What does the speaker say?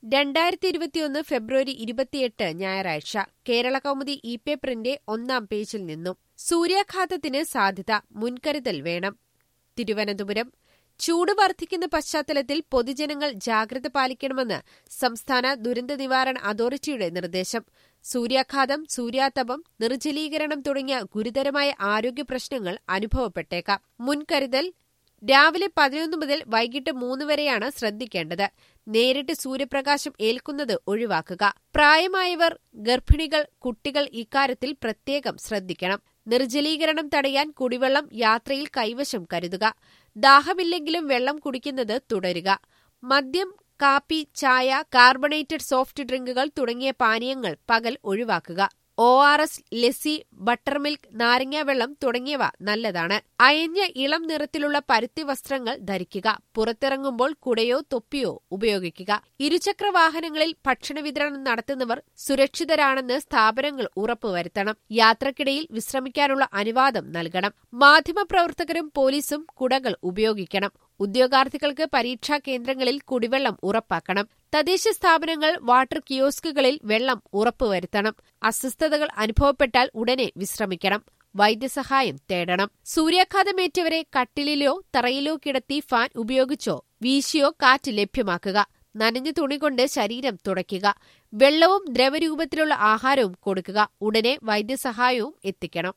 രണ്ടായിരത്തി ഇരുപത്തിയൊന്ന് ഫെബ്രുവരി ഇരുപത്തിയെട്ട് ഞായറാഴ്ച കേരള കൗമുദി ഇ പേപ്പറിന്റെ ഒന്നാം പേജിൽ നിന്നും സൂര്യാഘാതത്തിന് സാധ്യത മുൻകരുതൽ വേണം തിരുവനന്തപുരം ചൂട് വർദ്ധിക്കുന്ന പശ്ചാത്തലത്തിൽ പൊതുജനങ്ങൾ ജാഗ്രത പാലിക്കണമെന്ന് സംസ്ഥാന ദുരന്ത നിവാരണ അതോറിറ്റിയുടെ നിർദ്ദേശം സൂര്യാഘാതം സൂര്യാതപം നിർജ്ജലീകരണം തുടങ്ങിയ ഗുരുതരമായ ആരോഗ്യ പ്രശ്നങ്ങൾ അനുഭവപ്പെട്ടേക്കാം മുൻകരുതൽ രാവിലെ പതിനൊന്ന് മുതൽ വൈകിട്ട് മൂന്ന് വരെയാണ് ശ്രദ്ധിക്കേണ്ടത് നേരിട്ട് സൂര്യപ്രകാശം ഏൽക്കുന്നത് ഒഴിവാക്കുക പ്രായമായവർ ഗർഭിണികൾ കുട്ടികൾ ഇക്കാര്യത്തിൽ പ്രത്യേകം ശ്രദ്ധിക്കണം നിർജ്ജലീകരണം തടയാൻ കുടിവെള്ളം യാത്രയിൽ കൈവശം കരുതുക ദാഹമില്ലെങ്കിലും വെള്ളം കുടിക്കുന്നത് തുടരുക മദ്യം കാപ്പി ചായ കാർബണേറ്റഡ് സോഫ്റ്റ് ഡ്രിങ്കുകൾ തുടങ്ങിയ പാനീയങ്ങൾ പകൽ ഒഴിവാക്കുക O R S lassi butter milk നാരങ്ങാവെള്ളം തുടങ്ങിയവ നല്ലതാണ് അയഞ്ഞ ഇളം നിറത്തിലുള്ള പരുത്തി വസ്ത്രങ്ങൾ ധരിക്കുക പുറത്തിറങ്ങുമ്പോൾ കുടയോ തൊപ്പിയോ ഉപയോഗിക്കുക ഇരുചക്ര വാഹനങ്ങളിൽ ഭക്ഷണ വിതരണം നടത്തുന്നവർ സുരക്ഷിതരാണെന്ന് സ്ഥാപനങ്ങൾ ഉറപ്പുവരുത്തണം യാത്രക്കിടയിൽ വിശ്രമിക്കാനുള്ള അനുവാദം നൽകണം മാധ്യമപ്രവർത്തകരും പോലീസും കുടകൾ ഉപയോഗിക്കണം ഉദ്യോഗാർത്ഥികൾക്ക് പരീക്ഷാ കേന്ദ്രങ്ങളിൽ കുടിവെള്ളം ഉറപ്പാക്കണം തദ്ദേശ സ്ഥാപനങ്ങൾ വാട്ടർ കിയോസ്കുകളിൽ വെള്ളം ഉറപ്പുവരുത്തണം അസ്വസ്ഥതകൾ അനുഭവപ്പെട്ടാൽ ഉടനെ വിശ്രമിക്കണം വൈദ്യസഹായം തേടണം സൂര്യാഘാതമേറ്റവരെ കട്ടിലിലോ തറയിലോ കിടത്തി ഫാൻ ഉപയോഗിച്ചോ വീശിയോ കാറ്റ് ലഭ്യമാക്കുക നനഞ്ഞ തുണി കൊണ്ട് ശരീരം തുടയ്ക്കുക വെള്ളവും ദ്രവരൂപത്തിലുള്ള ആഹാരവും കൊടുക്കുക ഉടനെ വൈദ്യസഹായവും എത്തിക്കണം